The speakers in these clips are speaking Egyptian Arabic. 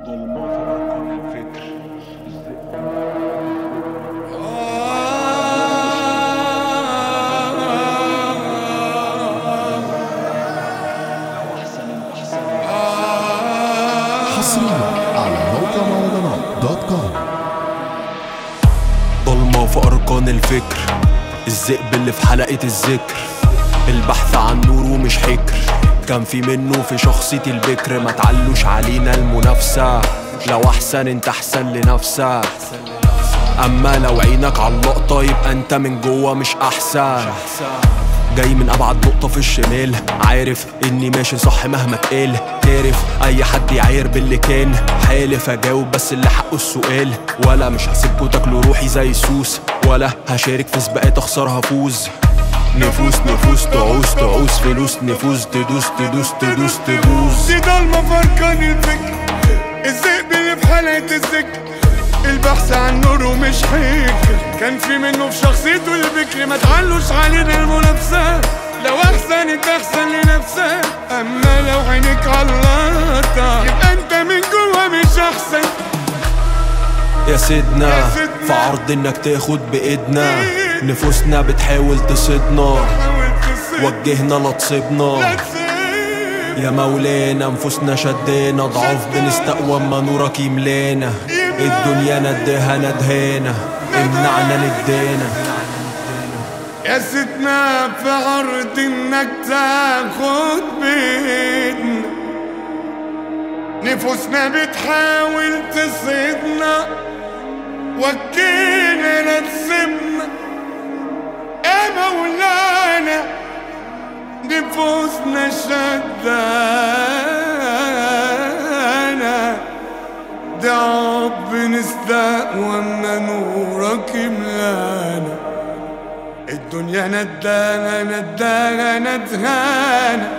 ضلمة في أركان الفكر لو أحسن أنت أحسن حصريا على موقع مهرجانات دوت كوم ضلمة في أركان الفكر الذئب اللي في حلقة الذكر البحث عن نور ومش حكر كان في منه في شخصية البكر ما تعلوش علينا المنافسة لو أحسن انت أحسن لنفسك أما لو عينك على اللقطة يبقى انت من جوه مش أحسن جاي من ابعد نقطة في الشمال عارف اني ماشي صح مهما تقال كارف اي حد يعاير باللي كان حالف اجاوب بس اللي حقه السؤال ولا مش هسيبكوا تاكلوا روحي زي سوس ولا هشارك في سباقات اخسر هفوز نفوس نفوس تعوز تعوز فلوس نفوس تدوس تدوس تدوس تدوس دي ضلمة في أركان الفكر الذئب اللي في حلقة الذكر البحث عن نور ومش حكر كان في منه في شخصيته البكر ما تعلوش علينا المنافسة لو أحسن انت أحسن لنفسك أما لو عينك على اللقطة يبقى أنت من جوا مش أحسن يا سيدنا يا سيدنا. في عرض انك تاخد بايدنا نفوسنا بتحاول تصيدنا حاول تصير وجهنا لا تصيبنا لا تصير يا مولانا نفوسنا شدانا ضعاف بنستقوى اما نورك يملانا الدنيا نداها ندهانا امنعنا ندانا يا ستنا في عرض انك تاخد بيدنا نفوسنا بتحاول تصيدنا وكينا لا تسيبنا يا مولانا نفوسنا شدانا ضعف بنستقوى اما نورك يملانا الدنيا ندانا ندانا ندهانا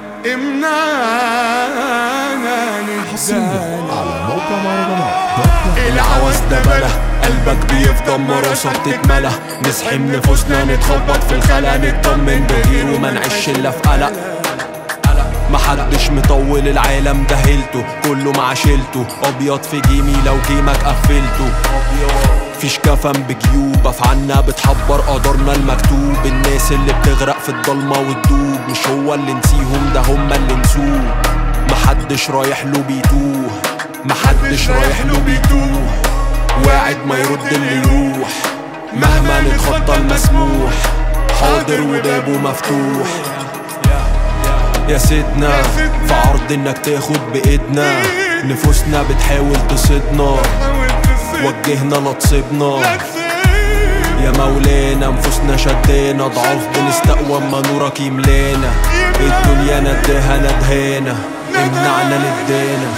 امنعنا حصريا ندانا على موقع مهرجانات دوت كوم العوز ده بلا قلبك بيفضل مراسة بتتملى نسحم نفوسنا نتخبط في الخلا نطمن بغير وما نعيش الا في قلق محدش مطول العالم ده هيلته كله مع شيلته ابيض في جيمي لو جيمك قفلته فيش كفن بجيوب افعالنا بتحبر قدرنا المكتوب الناس اللي بتغرق في الضلمة وتدوب مش هو اللي نسيهم ده هما اللي نسوه محدش رايح له بيتوه محدش رايح له بيتوه واعد ما يرد اللي يروح مهما نتخطى المسموح حاضر وبابه مفتوح يا سيدنا في عرض انك تاخد بايدنا نفوسنا بتحاول تصيدنا حاول تصير وجهنا لا تصيبنا لا تصير يا مولانا نفوسنا شدانا ضعاف بنستقوى اما نورك يملانا الدنيا نداها ندهانا امنعنا ندانا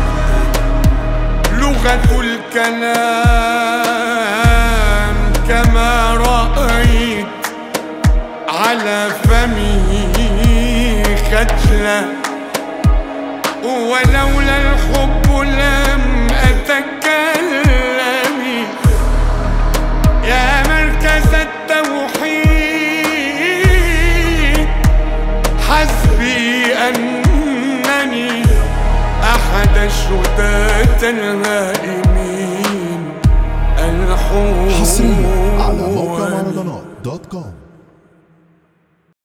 لغة الكلام كما رأيت على فمي خجلة ولولا الحب لم أتكلم يا مركز التوحيد حسبي أنني أحد الشتاة الهائمين الحور حصريا على موقع مهرجانات دوت كوم